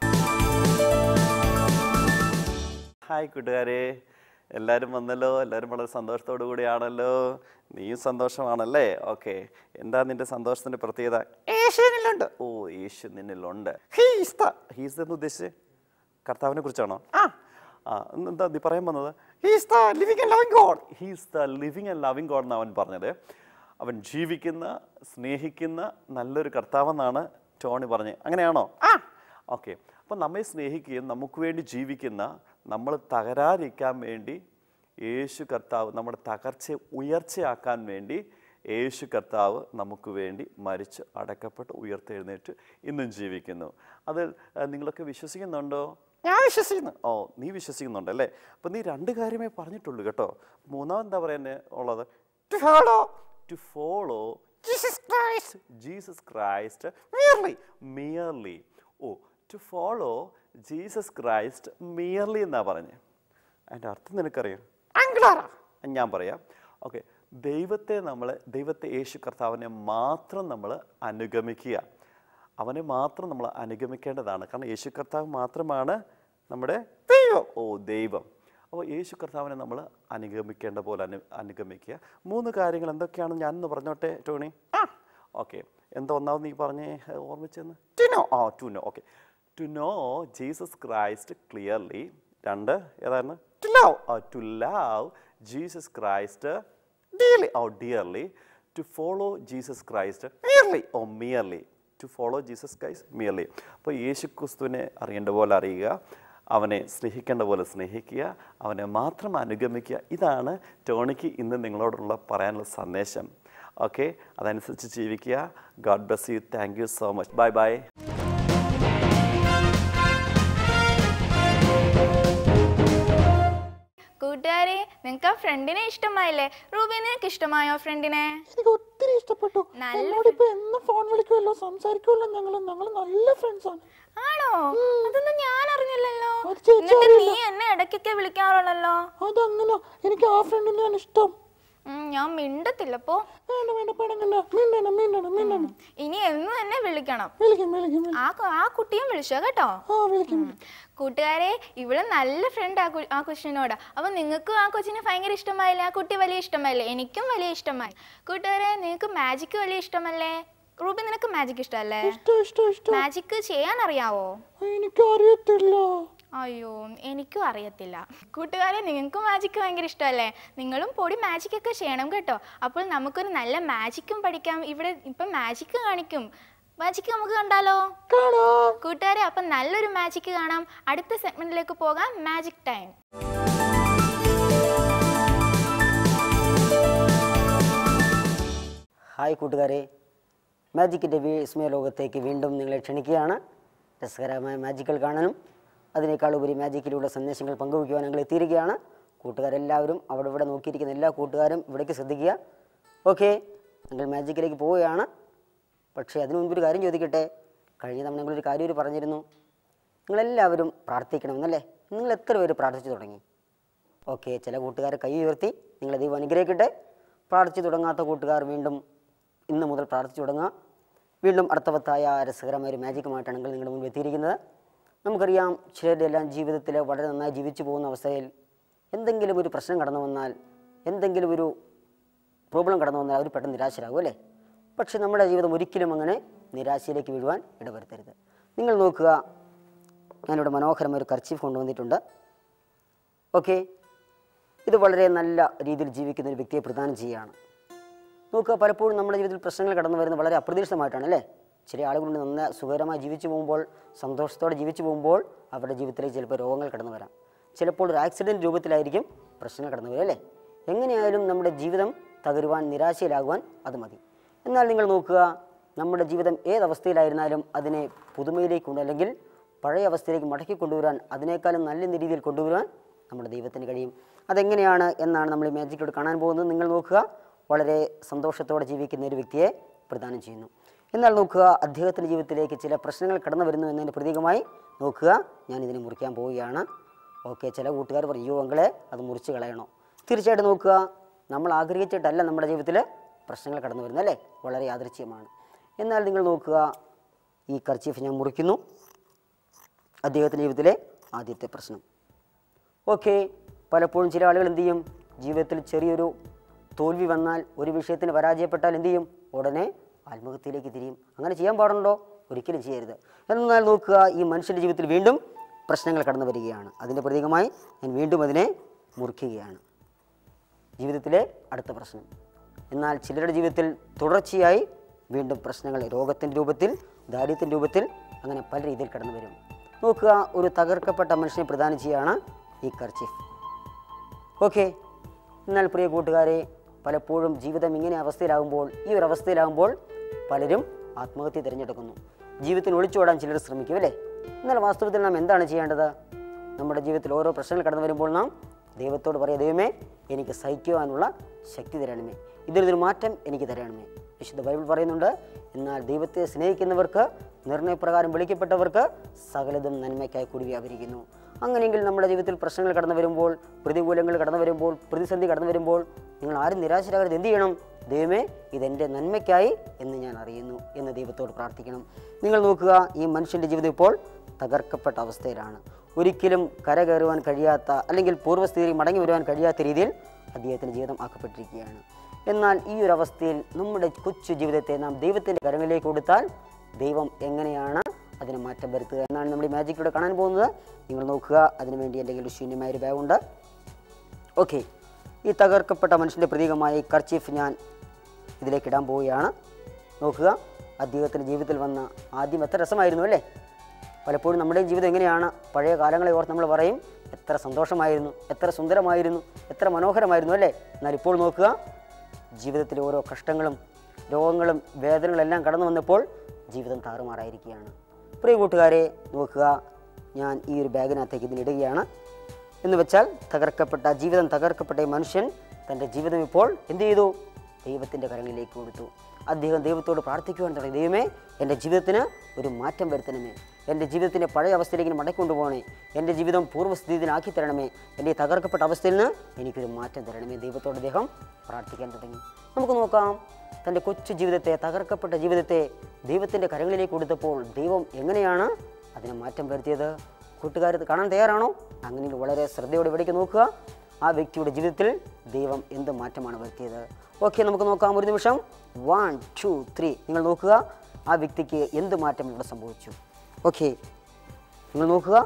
ഹായ് കൂട്ടുകാരെ എല്ലാവരും വന്നല്ലോ എല്ലാവരും വളരെ സന്തോഷത്തോടു കൂടിയാണല്ലോ നീയും സന്തോഷമാണല്ലേ ഓക്കെ എന്താ നിന്റെ സന്തോഷത്തിന്റെ പ്രത്യേകത യേശു നിന്നിലുണ്ട് ഓ യേശു നിന്നിലുണ്ട് ഹീസ് ദ ഹീസ് എന്ന് ഉദ്ദേശിച്ച് കർത്താവിനെ കുറിച്ചാണോ ആ ആ ഇന്ന് എന്താ നീ പറയാൻ വന്നത് he's the living and loving God he's the living and loving God എന്ന് അവൻ പറഞ്ഞത് അവൻ ജീവിക്കുന്ന സ്നേഹിക്കുന്ന നല്ലൊരു കർത്താവെന്നാണ് ടോണി പറഞ്ഞത് അങ്ങനെയാണോ ആ ഓക്കെ അപ്പം നമ്മെ സ്നേഹിക്കുകയും നമുക്ക് വേണ്ടി ജീവിക്കുന്ന നമ്മൾ തകരാതിരിക്കാൻ വേണ്ടി യേശു കർത്താവ് നമ്മുടെ തകർച്ചയെ ഉയർച്ചയാക്കാൻ വേണ്ടി യേശു കർത്താവ് നമുക്ക് വേണ്ടി മരിച്ച് അടക്കപ്പെട്ട് ഉയർത്തെഴുന്നേറ്റ് ഇന്നും ജീവിക്കുന്നു അത് ആ, നിങ്ങളൊക്കെ വിശ്വസിക്കുന്നുണ്ടോ ഞാൻ വിശ്വസിക്കുന്നു ഓ നീ വിശ്വസിക്കുന്നുണ്ട് അല്ലേ അപ്പം നീ രണ്ട് കാര്യമേ പറഞ്ഞിട്ടുള്ളൂ കേട്ടോ മൂന്നാം എന്താ പറയുന്നത് ഉള്ളത് to follow to follow Jesus Christ Jesus Christ merely merely oh to follow Jesus Christ merely എന്നാ പറഞ്ഞത് അതിൻ്റെ അർത്ഥം നിനക്കറിയാം അങ്കിളാറാ ഞാൻ പറയാം ഓക്കെ ദൈവത്തെ നമ്മൾ ദൈവത്തെ യേശു കർത്താവിനെ മാത്രം നമ്മൾ അനുഗമിക്കുക അവനെ മാത്രം നമ്മൾ അനുഗമിക്കേണ്ടതാണ് കാരണം യേശു കർത്താവ് മാത്രമാണ് നമ്മുടെ ദൈവം ഓ ദൈവം അപ്പോൾ യേശു കർത്താവിനെ നമ്മൾ അനുഗമിക്കേണ്ട പോലെ അനു അനുഗമിക്കുക മൂന്ന് കാര്യങ്ങൾ എന്തൊക്കെയാണെന്ന് ഞാനൊന്ന് പറഞ്ഞോട്ടെ ടോണി ആ ഓക്കെ എന്താ ഒന്നാമത് നീ പറഞ്ഞേ ഏ, ഓർമ്മിച്ചെന്ന് ടു നോ ആ to know okay to know Jesus Christ clearly രണ്ട് ഏതായിരുന്നു to love to love Jesus Christ dearly oh dearly to follow Jesus Christ merely oh merely to follow Jesus Christ merely അപ്പോൾ യേശു ക്രിസ്തുവിനെ അറിയേണ്ട പോലെ അറിയുക അവനെ സ്നേഹിക്കേണ്ട പോലെ സ്നേഹിക്കുക അവനെ മാത്രം അനുഗമിക്കുക ഇതാണ് ടോണിക്ക് ഇന്ന് നിങ്ങളോടുള്ള പറയാനുള്ള സന്ദേശം ഓക്കെ അതനുസരിച്ച് ജീവിക്കുക God bless you thank you so much bye bye കൂട്ടുകാരെ നിങ്ങൾക്ക് ആ ഫ്രണ്ടിനെ ഇഷ്ടമായില്ലേ റൂബി നിനക്ക് ഇഷ്ടമായോ ഫ്രണ്ടിനെ എനിക്ക് ഒത്തിരി ഇഷ്ടപ്പെട്ടു നല്ല എന്നോട് ഇപ്പൊ എന്നും ഫോൺ വിളിക്കുമല്ലോ സംസാരിക്കുമല്ലോ ഞങ്ങൾ ഞങ്ങൾ നല്ല ഫ്രണ്ട്സ് ആണ് ആണോ അതൊന്നും ഞാൻ അറിഞ്ഞില്ലല്ലോ അത് ചേച്ചി എന്നിട്ട് നീ എന്നെ ഇടയ്ക്കൊക്കെ വിളിക്കാറുള്ളല്ലോ അതങ്ങനെ എനിക്ക് ആ ഫ്രണ്ടിനെയാണ് ഇഷ്ടം ഉം, ഞാൻ മിണ്ടത്തില്ല പോ വേണ്ട വേണ്ട പടങ്ങണ്ട മിണ്ടണം മിണ്ടണം മിണ്ടണം ഇനി എന്നും എന്നെ വിളിക്കണം വിളിക്കും വിളിക്കും വിളിക്കും. ആ കു- ആ കുട്ടിയും വിളിച്ചോ കേട്ടോ ആ വിളിക്കും കൂട്ടുകാരെ ഇവിടെ നല്ല ഫ്രണ്ട് ആ കു- ആ കൊച്ചിനോട് അപ്പൊ നിങ്ങൾക്കും ആ കൊച്ചിനെ ഭയങ്കര ഇഷ്ടമായില്ലേ ആ കുട്ടി വലിയ ഇഷ്ടമായില്ലേ എനിക്കും വലിയ ഇഷ്ടമായി കൂട്ടുകാരെ നിങ്ങൾക്ക് മാജിക് വലിയ ഇഷ്ടമല്ലേ റൂബി നിനക്ക് മാജിക് ഇഷ്ടമല്ലേ ഇഷ്ടം ഇഷ്ടം ഇഷ്ടം മാജിക് ചെയ്യാൻ അറിയാവോ എനിക്ക് അറിയത്തില്ല അയ്യോ എനിക്കും അറിയത്തില്ല കൂട്ടുകാരെ നിങ്ങൾക്കും മാജിക് ഭയങ്കര ഇഷ്ടമല്ലേ നിങ്ങളും പൊടി മാജിക് ഒക്കെ ചെയ്യണം കേട്ടോ അപ്പോൾ നമുക്കൊരു നല്ല മാജിക്കും പഠിക്കാം ഇവിടെ ഇപ്പം മാജിക് കാണിക്കും മാജിക് നമുക്ക് കണ്ടാലോ കാണാം കൂട്ടുകാരെ അപ്പം നല്ലൊരു മാജിക് കാണാം അടുത്ത സെഗ്മെന്റിലേക്ക് പോകാം മാജിക് ടൈം ഹായ് കൂട്ടുകാരെ മാജിക്കിൻ്റെ വിസ്മയ ലോകത്തേക്ക് വീണ്ടും നിങ്ങളെ ക്ഷണിക്കുകയാണ് രസകരമായ മാജിക്കുകൾ കാണാനും അതിനേക്കാൾ ഉപരി മാജിക്കിലൂടെ സന്ദേശങ്ങൾ പങ്കുവയ്ക്കുവാൻ ഞങ്ങൾ എത്തിയിരിക്കുകയാണ് കൂട്ടുകാരെല്ലാവരും അവിടെ ഇവിടെ നോക്കിയിരിക്കുന്ന എല്ലാ കൂട്ടുകാരും ഇവിടേക്ക് ശ്രദ്ധിക്കുക ഓക്കെ ഞങ്ങൾ മാജിക്കിലേക്ക് പോവുകയാണ് പക്ഷേ അതിനു മുൻപ് ഒരു കാര്യം ചോദിക്കട്ടെ കഴിഞ്ഞ തവണ ഞങ്ങളൊരു കാര്യം ഒരു പറഞ്ഞിരുന്നു നിങ്ങളെല്ലാവരും പ്രാർത്ഥിക്കണമെന്നല്ലേ നിങ്ങൾ എത്ര പേര് പ്രാർത്ഥിച്ചു തുടങ്ങി ഓക്കെ ചില കൂട്ടുകാർ കൈ ഉയർത്തി നിങ്ങളെ ദൈവം അനുഗ്രഹിക്കട്ടെ പ്രാർത്ഥിച്ചു തുടങ്ങാത്ത കൂട്ടുകാർ വീണ്ടും ഇന്ന് മുതൽ പ്രാർത്ഥിച്ചു തുടങ്ങുക വീണ്ടും അർത്ഥവത്തായ രസകരമായ ഒരു മാജിക്കുമായിട്ടാണ് ഞങ്ങൾ നിങ്ങളുടെ മുൻപിൽ എത്തിയിരിക്കുന്നത് നമുക്കറിയാം ചിലരുടെ എല്ലാം ജീവിതത്തിൽ വളരെ നന്നായി ജീവിച്ചു പോകുന്ന അവസ്ഥയിൽ എന്തെങ്കിലും ഒരു പ്രശ്നം കടന്നു വന്നാൽ എന്തെങ്കിലും ഒരു പ്രോബ്ലം കടന്നു വന്നാൽ അവർ പെട്ടെന്ന് നിരാശരാകും അല്ലേ പക്ഷെ നമ്മുടെ ജീവിതം ഒരിക്കലും അങ്ങനെ നിരാശയിലേക്ക് വീഴുവാൻ ഇടവരുത്തരുത് നിങ്ങൾ നോക്കുക ഞാനിവിടെ മനോഹരമായ ഒരു കർച്ചീഫ് കൊണ്ടുവന്നിട്ടുണ്ട് ഓക്കെ ഇത് വളരെ നല്ല രീതിയിൽ ജീവിക്കുന്ന ഒരു വ്യക്തിയെ പ്രദാനം ചെയ്യുകയാണ് നോക്കുക പലപ്പോഴും നമ്മുടെ ജീവിതത്തിൽ പ്രശ്നങ്ങൾ കടന്നു വരുന്നത് വളരെ അപ്രതീക്ഷിതമായിട്ടാണ് അല്ലേ ചില ആളുകളുണ്ട് നന്ന സുഖകരമായി ജീവിച്ചു പോകുമ്പോൾ സന്തോഷത്തോടെ ജീവിച്ചു പോകുമ്പോൾ അവരുടെ ജീവിതത്തിലേക്ക് ചിലപ്പോൾ രോഗങ്ങൾ കടന്നു വരാം ചിലപ്പോൾ ഒരു ആക്സിഡൻറ്റ് രൂപത്തിലായിരിക്കും പ്രശ്നങ്ങൾ കടന്നു വരിക അല്ലേ എങ്ങനെയായാലും നമ്മുടെ ജീവിതം തകരുവാൻ നിരാശയിലാകുവാൻ അത് മതി എന്നാൽ നിങ്ങൾ നോക്കുക നമ്മുടെ ജീവിതം ഏതവസ്ഥയിലായിരുന്നാലും അതിനെ പുതുമയിലേക്ക് കൊണ്ട് അല്ലെങ്കിൽ പഴയ അവസ്ഥയിലേക്ക് മടക്കി കൊണ്ടുവരാൻ അതിനേക്കാളും നല്ല രീതിയിൽ കൊണ്ടുവരാൻ നമ്മുടെ ദൈവത്തിന് കഴിയും അതെങ്ങനെയാണ് എന്നാണ് നമ്മൾ ഈ മാജിക്കിലൂടെ കാണാൻ പോകുന്നത് നിങ്ങൾ നോക്കുക വളരെ സന്തോഷത്തോടെ ജീവിക്കുന്ന ഒരു വ്യക്തിയെ പ്രദാനം ചെയ്യുന്നു എന്നാൽ നോക്കുക അദ്ദേഹത്തിൻ്റെ ജീവിതത്തിലേക്ക് ചില പ്രശ്നങ്ങൾ കടന്നു വരുന്നു എന്നതിൻ്റെ പ്രതീകമായി നോക്കുക ഞാൻ ഇതിനെ മുറിക്കാൻ പോവുകയാണ് ഓക്കെ ചില കൂട്ടുകാർ പറയും അയ്യോ അങ്കളെ അത് മുറിച്ച് കളയണോ തീർച്ചയായിട്ടും നോക്കുക നമ്മൾ ആഗ്രഹിച്ചിട്ടല്ല നമ്മുടെ ജീവിതത്തിൽ പ്രശ്നങ്ങൾ കടന്നു വരുന്നത് അല്ലേ വളരെ യാദൃച്ഛ്യമാണ് എന്നാൽ നിങ്ങൾ നോക്കുക ഈ കർച്ചീഫ് ഞാൻ മുറിക്കുന്നു അദ്ദേഹത്തിൻ്റെ ജീവിതത്തിലെ ആദ്യത്തെ പ്രശ്നം ഓക്കെ പലപ്പോഴും ചില ആളുകൾ എന്ത് ചെയ്യും ജീവിതത്തിൽ ചെറിയൊരു തോൽവി വന്നാൽ ഒരു വിഷയത്തിന് പരാജയപ്പെട്ടാൽ എന്ത് ചെയ്യും ഉടനെ ആത്മഹത്യയിലേക്ക് തിരിയും അങ്ങനെ ചെയ്യാൻ പാടുണ്ടോ ഒരിക്കലും ചെയ്യരുത് എന്നാൽ നോക്കുക ഈ മനുഷ്യൻ്റെ ജീവിതത്തിൽ വീണ്ടും പ്രശ്നങ്ങൾ കടന്നു വരികയാണ് അതിൻ്റെ പ്രതീകമായി ഞാൻ വീണ്ടും അതിനെ മുറിക്കുകയാണ് ജീവിതത്തിലെ അടുത്ത പ്രശ്നം എന്നാൽ ചിലരുടെ ജീവിതത്തിൽ തുടർച്ചയായി വീണ്ടും പ്രശ്നങ്ങൾ രോഗത്തിൻ്റെ രൂപത്തിൽ ദാരിദ്ര്യത്തിൻ്റെ രൂപത്തിൽ അങ്ങനെ പല രീതിയിൽ കടന്നു വരും നോക്കുക ഒരു തകർക്കപ്പെട്ട മനുഷ്യനെ പ്രദാനം ചെയ്യുകയാണ് ഈ കർച്ചീഫ് ഓക്കെ എന്നാൽ പ്രിയ കൂട്ടുകാരെ പലപ്പോഴും ജീവിതം ഇങ്ങനെ അവസ്ഥയിലാകുമ്പോൾ ഈ ഒരു അവസ്ഥയിലാകുമ്പോൾ പലരും ആത്മഹത്യ തിരഞ്ഞെടുക്കുന്നു ജീവിതത്തിൽ ഒളിച്ചോടാൻ ചിലർ ശ്രമിക്കും അല്ലേ എന്നാൽ വാസ്തവത്തിൽ നാം എന്താണ് ചെയ്യേണ്ടത് നമ്മുടെ ജീവിതത്തിൽ ഓരോ പ്രശ്നങ്ങൾ കടന്നു വരുമ്പോൾ നാം ദൈവത്തോട് പറയുക ദൈവമേ എനിക്ക് സഹിക്കുവാനുള്ള ശക്തി തരണമേ ഇതിലൊരു മാറ്റം എനിക്ക് തരണമേ വിശുദ്ധ ബൈബിൾ പറയുന്നുണ്ട് എന്നാൽ ദൈവത്തെ സ്നേഹിക്കുന്നവർക്ക് നിർണയപ്രകാരം വിളിക്കപ്പെട്ടവർക്ക് സകലതും നന്മയ്ക്കായി കൂടി വ്യാപരിക്കുന്നു അങ്ങനെയെങ്കിൽ നമ്മുടെ ജീവിതത്തിൽ പ്രശ്നങ്ങൾ കടന്നു വരുമ്പോൾ പ്രതികൂലങ്ങൾ കടന്നു വരുമ്പോൾ പ്രതിസന്ധി കടന്നു വരുമ്പോൾ നിങ്ങൾ ആരും നിരാശരാകരുത് എന്ത് ചെയ്യണം ദൈവമേ ഇതെൻ്റെ നന്മയ്ക്കായി എന്ന് ഞാൻ അറിയുന്നു എന്ന് ദൈവത്തോട് പ്രാർത്ഥിക്കണം നിങ്ങൾ നോക്കുക ഈ മനുഷ്യൻ്റെ ജീവിതം ഇപ്പോൾ തകർക്കപ്പെട്ട അവസ്ഥയിലാണ് ഒരിക്കലും കരകയറുവാൻ കഴിയാത്ത അല്ലെങ്കിൽ പൂർവ്വസ്ഥിതിയിൽ മടങ്ങി വരുവാൻ കഴിയാത്ത രീതിയിൽ അദ്ദേഹത്തിൻ്റെ ജീവിതം ആക്കപ്പെട്ടിരിക്കുകയാണ് എന്നാൽ ഈ ഒരു അവസ്ഥയിൽ നമ്മുടെ കൊച്ചു ജീവിതത്തെ നാം ദൈവത്തിൻ്റെ കരങ്ങളിലേക്ക് കൊടുത്താൽ ദൈവം എങ്ങനെയാണ് അതിന് മാറ്റം വരുത്തുക എന്നാണ് നമ്മൾ ഈ മാജിക്കിലൂടെ കാണാൻ പോകുന്നത് നിങ്ങൾ നോക്കുക അതിനുവേണ്ടി എൻ്റെ കയ്യിൽ ഒരു ശൂന്യമായ ഒരു ബാഗുണ്ട് ഓക്കെ ഈ തകർക്കപ്പെട്ട മനുഷ്യൻ്റെ പ്രതീകമായി കർച്ചീഫ് ഞാൻ ഇതിലേക്ക് ഇടാൻ പോവുകയാണ് നോക്കുക അദ്ദേഹത്തിൻ്റെ ജീവിതത്തിൽ വന്ന ആദ്യം എത്ര രസമായിരുന്നു അല്ലേ പലപ്പോഴും നമ്മുടെ ജീവിതം എങ്ങനെയാണ് പഴയ കാലങ്ങളെ ഓർത്ത് നമ്മൾ പറയും എത്ര സന്തോഷമായിരുന്നു എത്ര സുന്ദരമായിരുന്നു എത്ര മനോഹരമായിരുന്നു അല്ലേ എന്നാൽ ഇപ്പോൾ നോക്കുക ജീവിതത്തിലെ ഓരോ കഷ്ടങ്ങളും രോഗങ്ങളും വേദനകളെല്ലാം കടന്നു വന്നപ്പോൾ ജീവിതം താറുമാറായിരിക്കുകയാണ് പ്രിയ കൂട്ടുകാരെ നോക്കുക ഞാൻ ഈ ഒരു ബാഗിനകത്തേക്ക് ഇതിലിടുകയാണ് എന്ന് വെച്ചാൽ തകർക്കപ്പെട്ട ജീവിതം തകർക്കപ്പെട്ട ഈ മനുഷ്യൻ തൻ്റെ ജീവിതം ഇപ്പോൾ എന്ത് ചെയ്തു ദൈവത്തിൻ്റെ കരങ്ങളിലേക്ക് കൊടുത്തു അദ്ദേഹം ദൈവത്തോട് പ്രാർത്ഥിക്കുവാൻ തുടങ്ങി ദൈവമേ എൻ്റെ ജീവിതത്തിന് ഒരു മാറ്റം വരുത്തണമേ എൻ്റെ ജീവിതത്തിൻ്റെ പഴയ അവസ്ഥയിലേക്ക് മടക്കി കൊണ്ടുപോകണേ എൻ്റെ ജീവിതം പൂർവ്വസ്ഥിതിയിലാക്കി തരണമേ എൻ്റെ ഈ തകർക്കപ്പെട്ട അവസ്ഥയിൽ നിന്ന് എനിക്കൊരു മാറ്റം തരണമേ ദൈവത്തോട് അദ്ദേഹം പ്രാർത്ഥിക്കാൻ തുടങ്ങി നമുക്ക് നോക്കാം തൻ്റെ കൊച്ചു ജീവിതത്തെ തകർക്കപ്പെട്ട ജീവിതത്തെ ദൈവത്തിൻ്റെ കരങ്ങളിലേക്ക് കൊടുത്തപ്പോൾ ദൈവം എങ്ങനെയാണ് അതിന് മാറ്റം വരുത്തിയത് കൂട്ടുകാർ ഇത് കാണാൻ തയ്യാറാണോ അങ്ങനെ വളരെ ശ്രദ്ധയോടെ ഇവിടേക്ക് നോക്കുക ആ വ്യക്തിയുടെ ജീവിതത്തിൽ ദൈവം എന്ത് മാറ്റമാണ് വരുത്തിയത് ഓക്കെ നമുക്ക് നോക്കാം ഒരു നിമിഷം വൺ ടു ത്രീ നിങ്ങൾ നോക്കുക ആ വ്യക്തിക്ക് എന്ത് മാറ്റം ഇവിടെ സംഭവിച്ചു ഓക്കെ നിങ്ങൾ നോക്കുക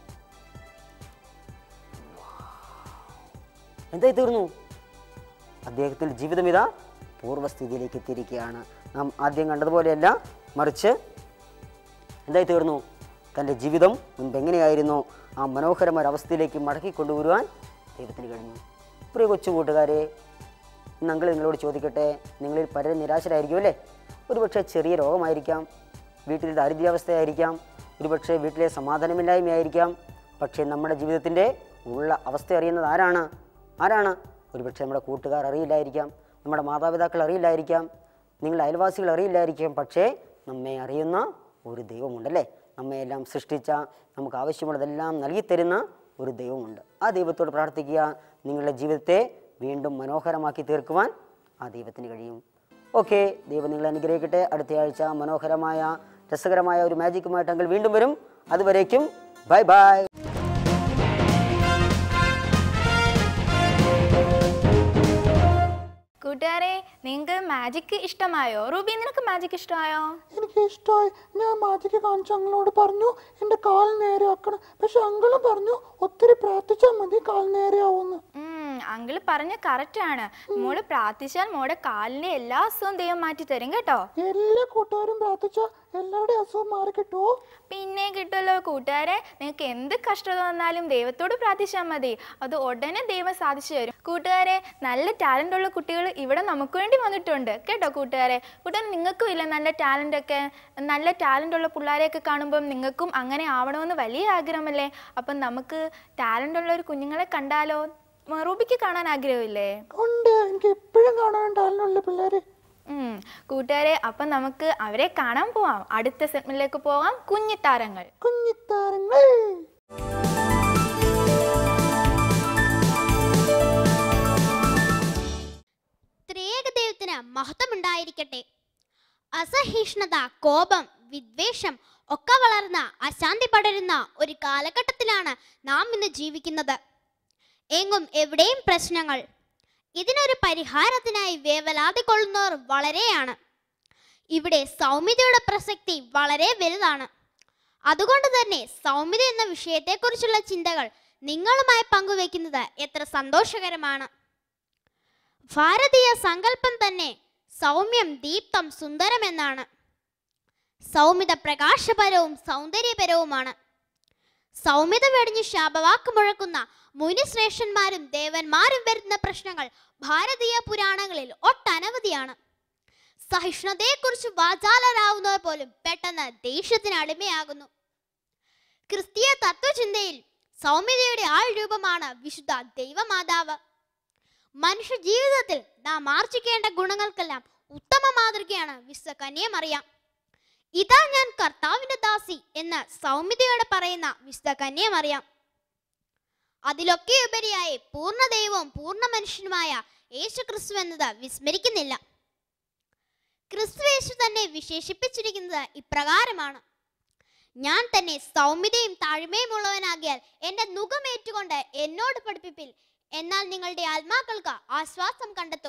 എന്തായി തീർന്നു അദ്ദേഹത്തിൻ്റെ ജീവിതം ഇതാ പൂർവ്വസ്ഥിതിയിലേക്ക് എത്തിയിരിക്കുകയാണ് നാം ആദ്യം കണ്ടതുപോലെയല്ല മറിച്ച് എന്തായി തീർന്നു തൻ്റെ ജീവിതം മുൻപ് എങ്ങനെയായിരുന്നു ആ മനോഹരമായ ഒരു അവസ്ഥയിലേക്ക് മടക്കി കൊണ്ടുവരുവാൻ ദൈവത്തിന് കഴിഞ്ഞു പ്രിയ കൊച്ചു കൂട്ടുകാരെ ഇന്ന് അങ്കിൾ നിങ്ങളോട് ചോദിക്കട്ടെ നിങ്ങളിൽ പലരും നിരാശരായിരിക്കും അല്ലേ ഒരുപക്ഷെ ചെറിയ രോഗമായിരിക്കാം വീട്ടിൽ ദാരിദ്ര്യാവസ്ഥയായിരിക്കാം ഒരുപക്ഷെ വീട്ടിലെ സമാധാനമില്ലായ്മയായിരിക്കാം പക്ഷേ നമ്മുടെ ജീവിതത്തിൻ്റെ ഉള്ള അവസ്ഥ അറിയുന്നത് ആരാണ് ആരാണ് ഒരുപക്ഷെ നമ്മുടെ കൂട്ടുകാർ അറിയില്ലായിരിക്കാം നമ്മുടെ മാതാപിതാക്കൾ അറിയില്ലായിരിക്കാം നിങ്ങളുടെ അയൽവാസികൾ അറിയില്ലായിരിക്കാം പക്ഷേ നമ്മെ അറിയുന്ന ഒരു ദൈവമുണ്ടല്ലേ നമ്മയെല്ലാം സൃഷ്ടിച്ച നമുക്ക് ആവശ്യമുള്ളതെല്ലാം നൽകിത്തരുന്ന ഒരു ദൈവമുണ്ട് ആ ദൈവത്തോട് പ്രാർത്ഥിക്കുക നിങ്ങളുടെ ജീവിതത്തെ വീണ്ടും മനോഹരമാക്കി തീർക്കുവാൻ ആ ദൈവത്തിന് കഴിയും ഓക്കെ ദൈവം നിങ്ങളെ അനുഗ്രഹിക്കട്ടെ അടുത്ത ആഴ്ച മനോഹരമായ രസകരമായ ഒരു മാജിക്കുമായിട്ട് അങ്കിൾ വീണ്ടും വരും അതുവരേക്കും ബൈ ബൈ കൂട്ടുകാരെ നിങ്ങൾക്ക് മാജിക് ഇഷ്ടമായോ റൂബി നിനക്ക് മാജിക് ഇഷ്ടമായോ എനിക്ക് ഇഷ്ടമായി ഞാൻ മാജിക്ക് കാണിച്ചു അങ്ങളോട് പറഞ്ഞു എൻ്റെ കാൽ നേരെയാക്കണം പക്ഷെ അങ്കിളും പറഞ്ഞു ഒത്തിരി പ്രാർത്ഥിച്ചാൽ മതി കാൽ നേരെയാവുമെന്ന് അങ്കിൾ പറഞ്ഞ കറക്റ്റ് ആണ് മോള് പ്രാർത്ഥിച്ചാൽ മോടെ കാലിന്റെ എല്ലാ അസുഖവും ദൈവം മാറ്റി തരും കേട്ടോ എല്ലാ കൂട്ടുകാരും പ്രാർത്ഥിച്ചാൽ എല്ലാവരുടെയും അസുഖം മാറി കിട്ടുമോ പിന്നെ കിട്ടുമല്ലോ കൂട്ടുകാരെ നിങ്ങൾക്ക് എന്ത് കഷ്ടത വന്നാലും ദൈവത്തോട് പ്രാർത്ഥിച്ചാൽ മതി അത് ഉടനെ ദൈവം സാധിച്ചു തരും കൂട്ടുകാരെ നല്ല ടാലൻ്റ് ഉള്ള കുട്ടികൾ ഇവിടെ നമുക്ക് വേണ്ടി വന്നിട്ടുണ്ട് കേട്ടോ കൂട്ടുകാരെ കൂട്ടുകാരെ നിങ്ങൾക്കും ഇല്ല നല്ല ടാലൻ്റ് ഒക്കെ നല്ല ടാലൻ്റ് ഉള്ള പിള്ളേരെയൊക്കെ കാണുമ്പം നിങ്ങൾക്കും അങ്ങനെ ആവണമെന്ന് വലിയ ആഗ്രഹമല്ലേ അപ്പം നമുക്ക് ടാലൻ്റ് ഉള്ള ഒരു കുഞ്ഞുങ്ങളെ കണ്ടാലോ മ, റൂബിക്ക് കാണാൻ ആഗ്രഹമില്ലേ ഉണ്ട് എനിക്ക് എപ്പോഴും കാണാനുണ്ടായിരുന്നുള്ള പിള്ളേര് ഉം. കൂട്ടുകാരെ അപ്പം നമുക്ക് അവരെ കാണാൻ പോവാം അടുത്ത സെഗ്മെന്റിലേക്ക് പോകാം കുഞ്ഞിത്താരങ്ങൾ കുഞ്ഞിത്താരങ്ങൾ ത്രിയേക ദൈവത്തിന് മഹത്വമുണ്ടായിരിക്കട്ടെ അസഹിഷ്ണുത കോപം വിദ്വേഷം ഒക്കെ വളർന്ന അശാന്തി പടരുന്ന ഒരു കാലഘട്ടത്തിലാണ് നാം ഇന്ന് ജീവിക്കുന്നത് എങ്ങും എവിടെയും പ്രശ്നങ്ങൾ ഇതിനൊരു പരിഹാരത്തിനായി വേവലാതി കൊള്ളുന്നവർ വളരെയാണ് ഇവിടെ സൗമ്യതയുടെ പ്രസക്തി വളരെ വലുതാണ് അതുകൊണ്ട് തന്നെ സൗമ്യത എന്ന വിഷയത്തെക്കുറിച്ചുള്ള ചിന്തകൾ നിങ്ങളുമായി പങ്കുവെക്കുന്നത് എത്ര സന്തോഷകരമാണ് ഭാരതീയ സങ്കല്പം തന്നെ സൗമ്യം ദീപ്തം സുന്ദരം എന്നാണ് സൗമ്യത പ്രകാശപരവും സൗന്ദര്യപരവുമാണ് സൗമ്യത വെടിഞ്ഞ് ശാപവാക്ക് മുഴക്കുന്ന മുനിശ്രേഷ്ഠന്മാരും ദേവന്മാരും വരുന്ന പ്രശ്നങ്ങൾ ഭാരതീയ പുരാണങ്ങളിൽ ഒട്ടനവധിയാണ് സഹിഷ്ണുതയെക്കുറിച്ച് വാചാലരാകുന്നവർ പോലും പെട്ടെന്ന് ദേഷ്യത്തിന് അടിമയാകുന്നു ക്രിസ്തീയ തത്വചിന്തയിൽ സൗമ്യതയുടെ ആൾ രൂപമാണ് വിശുദ്ധ ദൈവമാതാവ് മനുഷ്യ ജീവിതത്തിൽ നാം ആർജിക്കേണ്ട ഗുണങ്ങൾക്കെല്ലാം ഉത്തമ മാതൃകയാണ് വിശ്വ കന്യമറിയാം ഇതാ ഞാൻ കർത്താവിന്റെ ദാസി എന്ന് സൗമ്യതയോടെ പറയുന്ന വിശുദ്ധ കന്യമറിയാം അതിലൊക്കെ ഉപരിയായി പൂർണ്ണ ദൈവവും പൂർണ്ണ മനുഷ്യനുമായ യേശു ക്രിസ്തു എന്നത് വിസ്മരിക്കുന്നില്ല ക്രിസ്തു യേശു തന്നെ വിശേഷിപ്പിച്ചിരിക്കുന്നത് ഇപ്രകാരമാണ് ഞാൻ തന്നെ സൗമ്യതയും താഴ്മയും ഉള്ളവനാകിയാൽ എന്റെ നുഖമേറ്റുകൊണ്ട് എന്നോട് പഠിപ്പിപ്പിൽ എന്നാൽ നിങ്ങളുടെ ആത്മാക്കൾക്ക് ആശ്വാസം കണ്ടെത്തും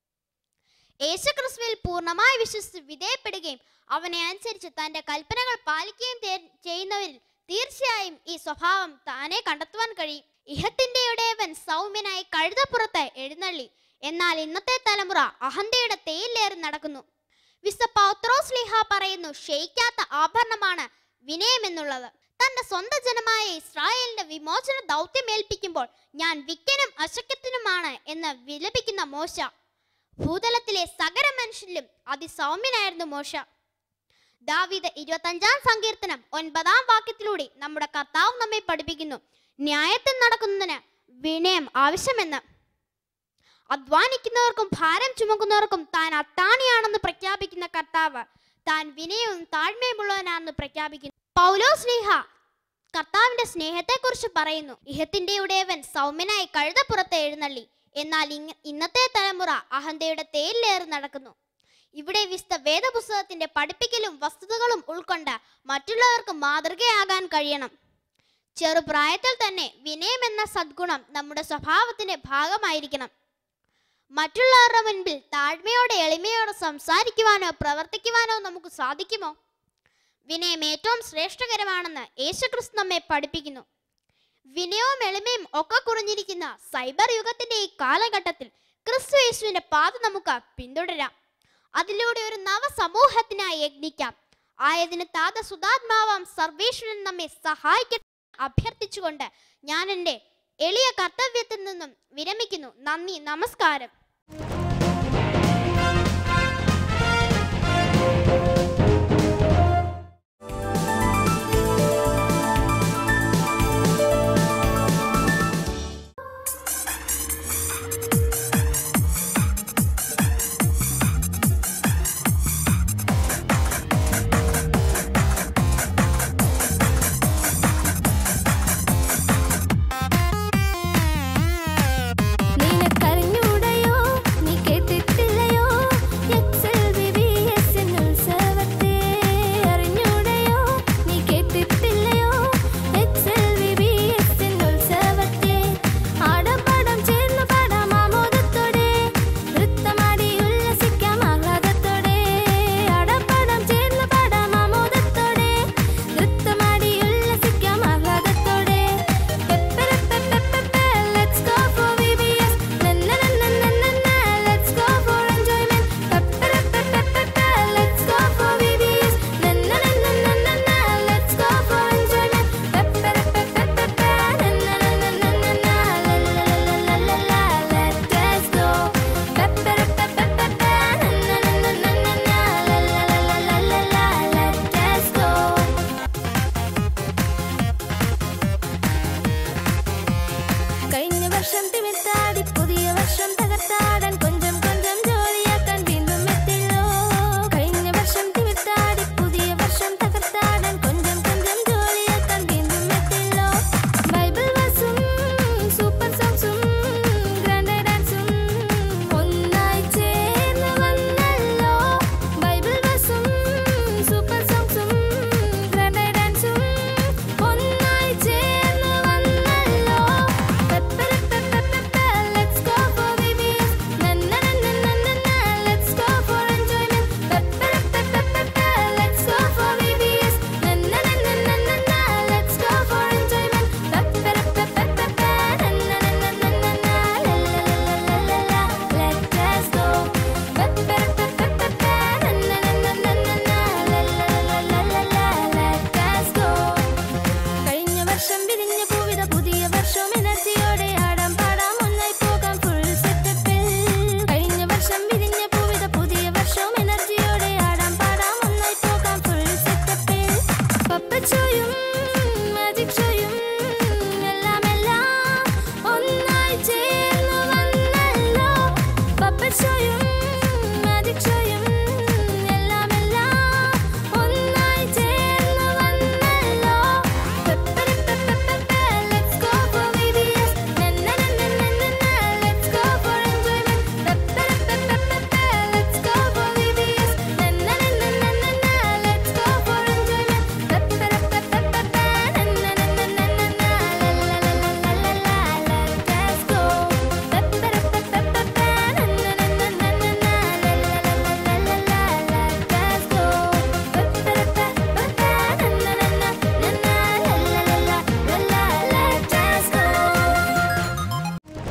യേശുക്രിസ്തുവിൽ പൂർണ്ണമായി വിശ്വസിച്ച് വിധേയപ്പെടുകയും അവനെ അനുസരിച്ച് തന്റെ കൽപ്പനകൾ പാലിക്കുകയും തേ- ചെയ്യുന്നവരിൽ തീർച്ചയായും ഈ സ്വഭാവം താനെ കണ്ടെത്തുവാൻ കഴിയും ഇഹത്തിന്റെ ഉടയവൻ സൗമ്യനായി കഴുതപ്പുറത്ത് എഴുന്നള്ളി എന്നാൽ ഇന്നത്തെ തലമുറ അഹന്തയുടെ തേയിലേറി നടക്കുന്നു വിശ പൗത്രോസ് ലിഹ പറയുന്നു ക്ഷയിക്കാത്ത ആഭരണമാണ് വിനയം എന്നുള്ളത് തന്റെ സ്വന്തം ജനമായ ഇസ്രായേലിന്റെ വിമോചന ദൗത്യം ഏൽപ്പിക്കുമ്പോൾ ഞാൻ വിക്കനും അശക്തനുമാണ് എന്ന് വിലപിക്കുന്ന മോശ ഭൂതലത്തിലെ സകല മനുഷ്യരിലും അതിസൗമ്യനായിരുന്നു മോശ ദാവീദ് ഇരുപത്തഞ്ചാം സങ്കീർത്തനം ഒൻപതാം വാക്യത്തിലൂടെ നമ്മുടെ കർത്താവ് നമ്മെ പഠിപ്പിക്കുന്നു ന്യായത്തിൽ നടക്കുന്നതിന് വിനയം ആവശ്യമെന്ന് അധ്വാനിക്കുന്നവർക്കും ഭാരം ചുമക്കുന്നവർക്കും താൻ അത്താണിയാണെന്ന് പ്രഖ്യാപിക്കുന്ന കർത്താവ് താൻ വിനയവും താഴ്മയുമുള്ളവനാണെന്ന് പ്രഖ്യാപിക്കുന്നു പൗലോസ് സ്നേഹ കർത്താവിന്റെ സ്നേഹത്തെക്കുറിച്ച് പറയുന്നു ഇഹത്തിന്റെ ഉടയവൻ സൗമ്യനായി കഴുതപ്പുറത്ത് എഴുന്നള്ളി എന്നാൽ ഇങ്ങ- ഇന്നത്തെ തലമുറ അഹന്തയുടെ തേരിലേറി നടക്കുന്നു ഇവിടെ വിസ്ത വേദപുസ്തകത്തിന്റെ പഠിപ്പിക്കലും വസ്തുതകളും ഉൾക്കൊണ്ട് മറ്റുള്ളവർക്ക് മാതൃകയാകാൻ കഴിയണം ചെറുപ്രായത്തിൽ തന്നെ വിനയം എന്ന സദ്ഗുണം നമ്മുടെ സ്വഭാവത്തിന്റെ ഭാഗമായിരിക്കണം മറ്റുള്ളവരുടെ മുൻപിൽ താഴ്മയോടെ എളിമയോടെ സംസാരിക്കുവാനോ പ്രവർത്തിക്കുവാനോ നമുക്ക് സാധിക്കുമോ വിനയം ഏറ്റവും ശ്രേഷ്ഠകരമാണെന്ന് യേശുക്രിസ്തു നമ്മെ പഠിപ്പിക്കുന്നു വിനയവും എളിമയും ഒക്കെ കുറഞ്ഞിരിക്കുന്ന സൈബർ യുഗത്തിന്റെ ഈ കാലഘട്ടത്തിൽ ക്രിസ്തു യേശുവിന്റെ പാത നമുക്ക് പിന്തുടരാം അതിലൂടെ ഒരു നവസമൂഹത്തിനായി യജ്ഞിക്കാം ആയതിന് താത സുതാത്മാവാം സർവേശ്വരൻ നമ്മെ സഹായിക്കട്ടെ അഭ്യർത്ഥിച്ചുകൊണ്ട് ഞാൻ എൻ്റെ എളിയ കർത്തവ്യത്തിൽ നിന്നും വിരമിക്കുന്നു നന്ദി നമസ്കാരം നിനക്കറിഞ്ഞൂടയോ വർഷം തിമിർത്താടി പുതിയ വർഷം തകർത്താടാൻ കൊഞ്ചം കൊഞ്ചം ജോലിയാക്കാൻ വീണ്ടും എത്തില്ലോ കഴിഞ്ഞ വർഷം തിമിർത്താടി പുതിയ വർഷം തകർത്താടാൻ കൊഞ്ചം കൊഞ്ചം ജോലിയാക്കാൻ വീണ്ടും എത്തില്ലോ ബൈബിൾ വാസും സൂപ്പർ സോങ്സും ഗ്രാൻഡ് ഡാൻസും ഒന്നായി ചേർന്ന് വന്നല്ലോ ബൈബിൾ വാസും സൂപ്പർ സോങ്സും ഗ്രാൻഡ് ഡാൻസും ഒന്നായി ചേർന്ന് വന്നല്ലോ Let's go for VBS. Na na na na na na. Let's go for enjoyment. Let's go for VBS. Na na na na na na na. Let's go for enjoyment. Na na na na na na. La la la la la la. Let us go. Na na na na na na. La la la la la la. Let us go. കഴിഞ്ഞ വർഷം വിരിഞ്ഞ പൂവിത പുതിയ വർഷം എനർജിയോടെ ആടാം പാടാം ഒന്നായി പോകാം full സെറ്റപ്പിൽ കഴിഞ്ഞ വർഷം വിരിഞ്ഞ പൂവിത പുതിയ വർഷം എനർജിയോടെ ആടാം പാടാം ഒന്നായി പോകാം ഫുൾ സെറ്റപ്പിൽ പപ്പച്ചോയും മാജിക് ഷോയും എല്ലാം എല്ലാം ഒന്നായി ചേർന്ന് വന്നല്ലോ പപ്പച്ചോയും മാജിക് ഷോയും എല്ലാം എല്ലാം ഒന്നായി ചേർന്ന് വന്നല്ലോ Let's go for VBS. Na na na na na na na. Let's go for enjoyment. Let's go for VBS. Na na na na na na na. Let's go for enjoyment. Na na na na na na na. La la la la la la. Let's go. Na na na na na na na. La la la la la la. Let's go. Let's go.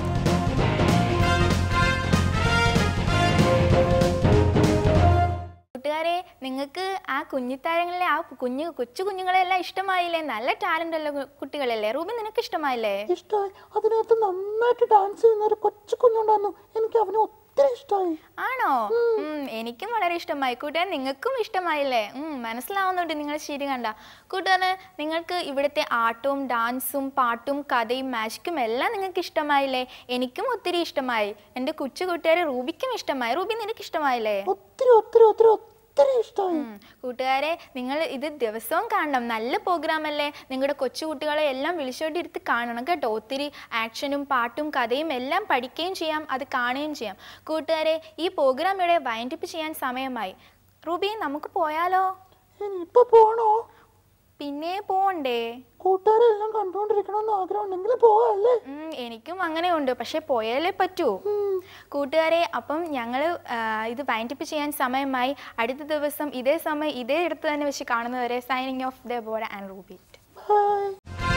കൂട്ടുകാരെ നിങ്ങൾക്ക് ആ കുഞ്ഞിത്താരങ്ങളിലെ ആ കുഞ്ഞു കൊച്ചു കുഞ്ഞുങ്ങളെല്ലാം ഇഷ്ടമായില്ലേ നല്ല talent ഉള്ള കു- കുട്ടികളല്ലേ റൂബി നിനക്ക് ഇഷ്ടമായില്ലേ ഇഷ്ടമായി അതിനകത്ത് നന്നായിട്ട് ഡാൻസ് ചെയ്യുന്ന ഒരു കൊച്ചു കുഞ്ഞുണ്ടായിരുന്നു എനിക്ക് അവനെ ഒത്തിരി ഇഷ്ടമായി ആണോ ഉം, എനിക്കും വളരെ ഇഷ്ടമായി കൂട്ടുകാരൻ നിങ്ങൾക്കും ഇഷ്ടമായില്ലേ ഉം, മനസ്സിലാവുന്നുണ്ട് നിങ്ങൾ ശരി കണ്ട കൂട്ടുകാരന് നിങ്ങൾക്ക് ഇവിടുത്തെ ആട്ടവും ഡാൻസും പാട്ടും കഥയും മാജിക്കും എല്ലാം നിങ്ങൾക്ക് ഇഷ്ടമായില്ലേ എനിക്കും ഒത്തിരി ഇഷ്ടമായി എൻ്റെ കൊച്ചു കൂട്ടുകാരെ റൂബിക്കും ഇഷ്ടമായി റൂബി നിനക്ക് ഇഷ്ടമായില്ലേ ഒത്തിരി ഒത്തിരി ഒത്തിരി ഒത്തിരി ഇഷ്ടമായി ഉം. കൂട്ടുകാരെ നിങ്ങൾ ഇത് ദിവസവും കാണണം നല്ല പ്രോഗ്രാം അല്ലേ നിങ്ങളുടെ കൊച്ചു കുട്ടികളെ എല്ലാം വിളിച്ചോണ്ടിരുത്ത് കാണണം കേട്ടോ ഒത്തിരി ആക്ഷനും പാട്ടും കഥയും എല്ലാം പഠിക്കുകയും ചെയ്യാം അത് കാണുകയും ചെയ്യാം കൂട്ടുകാരെ ഈ പ്രോഗ്രാം ഇവിടെ വൈൻഡപ്പ് ചെയ്യാൻ സമയമായി റൂബി നമുക്ക് പോയാലോ ഇനിയിപ്പോ പോണോ പിന്നെ പോണ്ടേ കൂട്ടുകാരെല്ലാം കണ്ടുകൊണ്ടിരിക്കണമെന്ന് ആഗ്രഹം ഉണ്ടെങ്കിൽ പോവാല്ലേ ഉം, എനിക്കും അങ്ങനെ ഉണ്ട് പക്ഷെ പോയാലേ പറ്റൂ കൂട്ടുകാരെ അപ്പം ഞങ്ങൾ ഇത് വൈൻഡപ്പ് ചെയ്യാൻ സമയമായി അടുത്ത ദിവസം ഇതേ സമയം ഇതേ ഇടത്ത് തന്നെ വെച്ച് കാണുന്നവരെ signing off the board and Ruby by